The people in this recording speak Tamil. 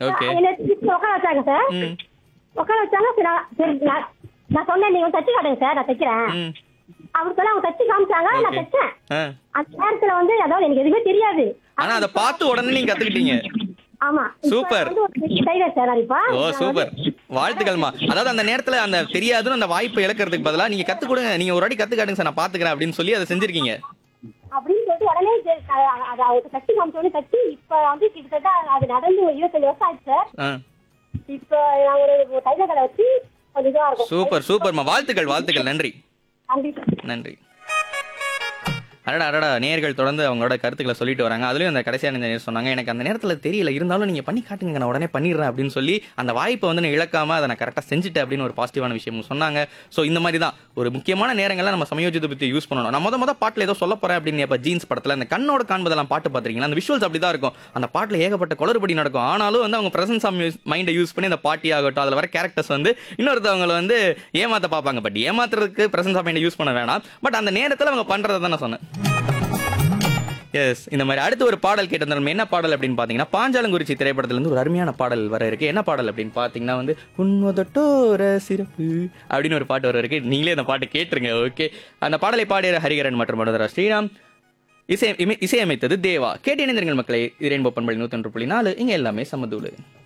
Okay. என்னை திருப்பி உட்கார வச்சாங்க சார் ம் உட்கார வச்சாங்க சரி நான் சரி நான் நான் சொன்னேன் நீங்க தச்சு காட்டுங்க சார் நான் தைக்கிறேன் ம் அவர் சொல்ல அவங்க தச்சு காமிச்சாங்க நான் Okay. தைச்சேன் ஆ அந்த நேரத்துல வந்து அதாவது எனக்கு எதுவுமே தெரியாது ஆனா அதை பார்த்து உடனே நீங்க கத்துக்கிட்டீங்க ஆமா இப்ப Super. வந்து ஒரு டைலர் சார் இப்ப ஓ சூப்பர் வாழ்த்துக்கள்மா அதாவது அந்த நேரத்துல அந்த தெரியாதுன்னு அந்த வாய்ப்பை இழக்கிறதுக்கு பதிலா நீங்க கத்து கொடுங்க நீங்க ஒரு வாட்டி கத்து காட்டுங்க சார் நான் பாத்துக்கிறேன் அப்படின்னு சொல்லி அதை செஞ்சிருக்கீங்க அப்படின்னு சொல்லிட்டு உடனே சரி, அ- அது அவருக்கு தச்சு காமிச்சோடனே தச்சு இப்ப வந்து கிட்டத்தட்ட அது நடந்து ஒரு இருபத்தஞ்சு வருஷம் ஆச்சு சார் ஆ இப்ப நான் ஒரு ஒரு டைலர் கடை வச்சு கொஞ்சம் இதுவா இருக்கும் சூப்பர் சூப்பர்மா வாழ்த்துக்கள் வாழ்த்துக்கள் நன்றி நன்றி சார் நன்றி அடடா அடடா நேர்கள் தொடர்ந்து அவங்களோட கருத்துக்களை சொல்லிட்டு வராங்க அதுலயும் அந்த கடைசியான இந்த நேர் சொன்னாங்க எனக்கு அந்த நேரத்துல தெரியல இருந்தாலும் நீங்க பண்ணி காட்டுங்க நான் உடனே பண்ணிடுறேன் அப்படின்னு சொல்லி அந்த வாய்ப்பை வந்து நான் இழக்காம அதை நான் கரெக்டாக செஞ்சுட்டேன் அப்படின்னு ஒரு பாசிட்டிவான விஷயமும் சொன்னாங்க ஸோ இந்த மாதிரி தான் ஒரு முக்கியமான நேரங்கள்ல நம்ம சமயோஜித பத்தி யூஸ் பண்ணணும் நான் முத முத பாட்டில் ஏதோ சொல்ல போறேன் அப்படின்னு இப்ப ஜீன்ஸ் படத்துல அந்த கண்ணோட காண்பதெல்லாம் பாட்டு பாத்திருக்கீங்களா அந்த விஷுவல்ஸ் அப்படி தான் இருக்கும் அந்த பாட்டுல ஏகப்பட்ட குளறுபடி நடக்கும் ஆனாலும் வந்து அவங்க பிரசன்ஸ் ஆஃப் மைண்டை யூஸ் பண்ணி அந்த பாட்டி ஆகட்டும் அதுல வர கேரக்டர்ஸ் வந்து இன்னொருத்தவங்களை வந்து ஏமாத்த பார்ப்பாங்க பட் ஏமாத்துறதுக்கு பிரசன்ஸ் ஆஃப் மைண்டை யூஸ் பண்ண வேணாம் பட் அந்த நேரத்துல அவங்க பண்றதை தான் நான் சொன்னேன் எஸ் இந்த மாதிரி அடுத்து ஒரு பாடல் கேட்டிருந்தாலும் என்ன பாடல் அப்படின்னு பார்த்தீங்கன்னா பாஞ்சாலங்குறிச்சி திரைப்படத்துல இருந்து ஒரு அருமையான பாடல் வர இருக்கு என்ன பாடல் அப்படின்னு பார்த்தீங்கன்னா வந்து உன்மதட்டோர சிறப்பு அப்படின்னு ஒரு பாட்டு வர இருக்கு நீங்களே அந்த பாட்டு கேட்டுருங்க ஓகே அந்த பாடலை பாடிய ஹரிகரன் மற்றும் மனோதரா ஸ்ரீராம் இசை இமை- இசையமைத்தது தேவா கேட்டு இணைந்திருங்கள் மக்களை இது ரெயின்போ பண்பளி நூத்தொன்று புள்ளி நாலு இங்க எல்லாமே சமதூளு